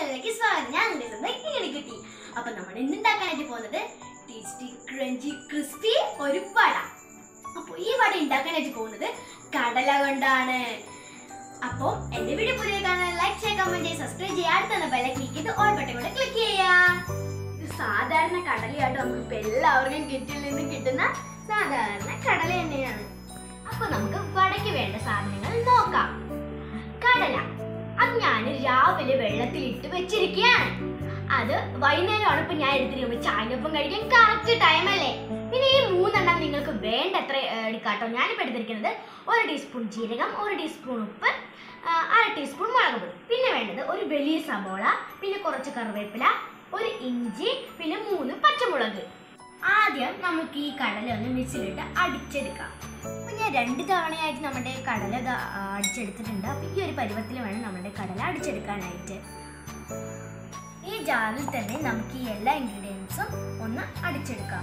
ചാനലിലേക്ക് സ്വാഗതം ഞാൻ നിങ്ങളുടെ സ്വന്തം ഇങ്ങനെ കിട്ടി അപ്പൊ നമ്മൾ ഇന്ന് ഉണ്ടാക്കാനായിട്ട് പോകുന്നത് ടേസ്റ്റി ക്രഞ്ചി ക്രിസ്പി ഒരു വട അപ്പൊ ഈ വട ഉണ്ടാക്കാനായിട്ട് പോകുന്നത് കടല കൊണ്ടാണ് അപ്പോൾ എന്റെ വീഡിയോ പുതിയ കാണാൻ ലൈക്ക് ഷെയർ കമന്റ് ചെയ്ത് സബ്സ്ക്രൈബ് ചെയ്യുക അടുത്ത ബെല്ല ക്ലിക്ക് ചെയ്ത് ഓൾ ബട്ടൺ കൂടെ ക്ലിക്ക് ചെയ്യാ ഇത് സാധാരണ കടലയായിട്ട് നമുക്ക് ഇപ്പൊ എല്ലാവർക്കും കിറ്റിൽ നിന്ന് കിട്ടുന്ന സാധാരണ കടല തന്നെയാണ് അപ്പൊ നമുക്ക് വടയ്ക്ക് വേണ്ട സാധനങ്ങൾ നോക്കാം കടല അത് ഞാൻ രാവിലെ വെള്ളത്തിൽ ഇട്ട് വെച്ചിരിക്കുകയാണ് അത് വൈകുന്നേരമാണ് ഇപ്പൊ ഞാൻ എടുത്തിരിക്കുന്നത് ചായനൊപ്പം കഴിക്കാൻ കറക്റ്റ് ടൈം അല്ലേ പിന്നെ ഈ മൂന്നെണ്ണം നിങ്ങൾക്ക് വേണ്ടത്ര ഏർ, എടുക്കാട്ടോ ഞാനിപ്പോൾ എടുത്തിരിക്കുന്നത് ഒരു ടീസ്പൂൺ ജീരകം ഒരു ടീസ്പൂൺ ഉപ്പ് ആ, അര ടീസ്പൂൺ മുളക് പൊടി പിന്നെ വേണ്ടത് ഒരു വലിയ സബോള പിന്നെ കുറച്ച് കറിവേപ്പില ഒരു ഇഞ്ചി പിന്നെ മൂന്ന് പച്ചമുളക് ആദ്യം നമുക്ക് ഈ കടല ഒന്ന് മിക്സിയിലിട്ട് അടിച്ചെടുക്കാം അപ്പൊ ഞാൻ രണ്ട് തവണയായിട്ട് നമ്മുടെ കടല ദാ, ആ, അടിച്ചെടുത്തിട്ടുണ്ട് അപ്പൊ ഈ ഒരു പരുവത്തിൽ വേണം നമ്മുടെ കടല അടിച്ചെടുക്കാനായിട്ട് ഈ ജാറിൽ തന്നെ നമുക്ക് ഈ എല്ലാ ഇൻഗ്രീഡിയൻസും ഒന്ന് അടിച്ചെടുക്കാം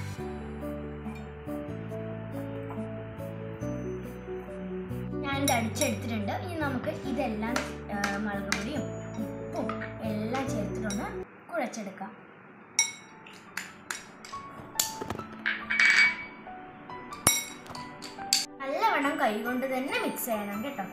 ഞാനിത് അടിച്ചെടുത്തിട്ടുണ്ട് ഇനി നമുക്ക് ഇതെല്ലാം ആ, മുളക് പൊടിയും ഉപ്പും എല്ലാം ചേർത്തിട്ടൊന്ന് കുഴച്ചെടുക്കാം നല്ലവണ്ണം കൈകൊണ്ട് തന്നെ മിക്സ് ചെയ്യണം കേട്ടോ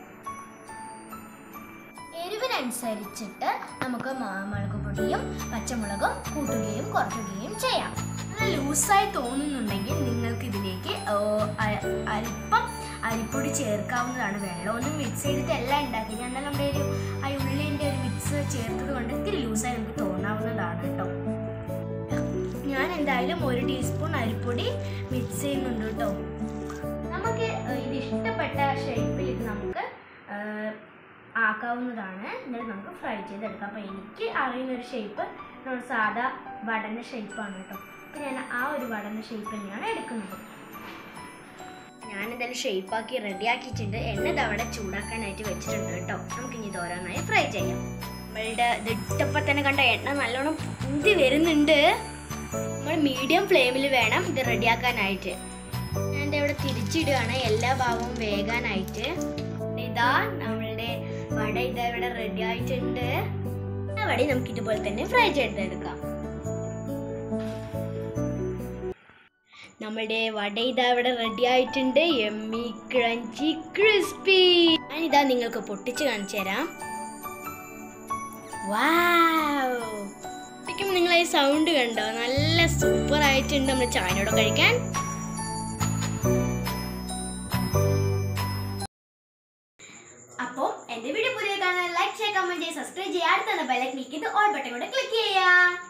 എരിവിനനുസരിച്ചിട്ട് നമുക്ക് മ- മുളക് പൊടിയും പച്ചമുളകും കൂട്ടുകയും കുറയ്ക്കുകയും ചെയ്യാം നല്ല ലൂസായി തോന്നുന്നുണ്ടെങ്കിൽ നിങ്ങൾക്ക് ഇതിലേക്ക് ഓ, അ- അല്പം അരിപ്പൊടി ചേർക്കാവുന്നതാണ് വെള്ളമൊന്നും മിക്സ് ചെയ്തിട്ടല്ല ഉണ്ടാക്കി ഞാൻ നമ്മുടെ ഒരു ആ ഉള്ളിൻ്റെ ഒരു മിക്സ് ചേർത്തത് കൊണ്ട് ഇത്തിരി ലൂസായി നമുക്ക് തോന്നാവുന്നതാണ് കേട്ടോ ഞാൻ എന്തായാലും ഒരു ടീസ്പൂൺ അരിപ്പൊടി മിക്സ് ചെയ്യുന്നുണ്ട് കേട്ടോ നമുക്ക് ഏഹ്, ഇത് ഇഷ്ടപ്പെട്ട ഷേപ്പിൽ ഇത് നമുക്ക് ഏഹ്, ആക്കാവുന്നതാണ് എന്നിട്ട് നമുക്ക് ഫ്രൈ ചെയ്തെടുക്കാം അപ്പോൾ എനിക്ക് അറിയുന്ന ഒരു ഷേപ്പ് നമ്മൾ സാധാ വടന ഷേപ്പാണ് കേട്ടോ അപ്പോൾ ഞാൻ ആ ഒരു വടന ഷേപ്പ് തന്നെയാണ് എടുക്കുന്നത് ഞാനിതെല്ലാം ഷേപ്പാക്കി റെഡിയാക്കിയിട്ടുണ്ട് എണ്ണ തവണ ചൂടാക്കാനായിട്ട് വെച്ചിട്ടുണ്ട് കേട്ടോ നമുക്കിനി ഇത് ഓരോന്നായി ഫ്രൈ ചെയ്യാം നമ്മളുടെ ഇത് ഇട്ടപ്പോൾ തന്നെ കണ്ട എണ്ണ നല്ലോണം പൊന്തി വരുന്നുണ്ട് നമ്മൾ മീഡിയം ഫ്ലെയിമിൽ വേണം ഇത് റെഡിയാക്കാനായിട്ട് ഞാൻ ദേ ഇവിടെ തിരിച്ചിടുകയാണ് എല്ലാ ഭാഗവും വേകാനായിട്ട് ഇതാ നമ്മളുടെ വട ഇതാ ഇവിടെ റെഡി ആയിട്ടുണ്ട് ആ വട നമുക്ക് ഇതുപോലെ തന്നെ ഫ്രൈ ചെയ്തെടുക്കാം നമ്മളുടെ വട ഇതാ ഇവിടെ റെഡി ആയിട്ടുണ്ട് എമ്മി ക്രഞ്ചി ക്രിസ്പി ഞാനിതാ നിങ്ങൾക്ക് പൊട്ടിച്ച് കാണിച്ചു തരാം വാവ് ശരിക്കും നിങ്ങൾ ഈ സൗണ്ട് കണ്ടോ നല്ല സൂപ്പർ ആയിട്ടുണ്ട് നമ്മുടെ ചായനോട് കഴിക്കാൻ അപ്പോൾ എന്റെ വീഡിയോ പുതിയ കാണാൻ ലൈക്ക് ചെയ്യുക കമന്റ് ചെയ്യുക സബ്സ്ക്രൈബ് ചെയ്യുക അടുത്ത ബെല്ലൈക്കൻ ക്ലിക്ക് ചെയ്ത് ഓൾ ബട്ടൺ കൂടെ ക്ലിക്ക് ചെയ്യുക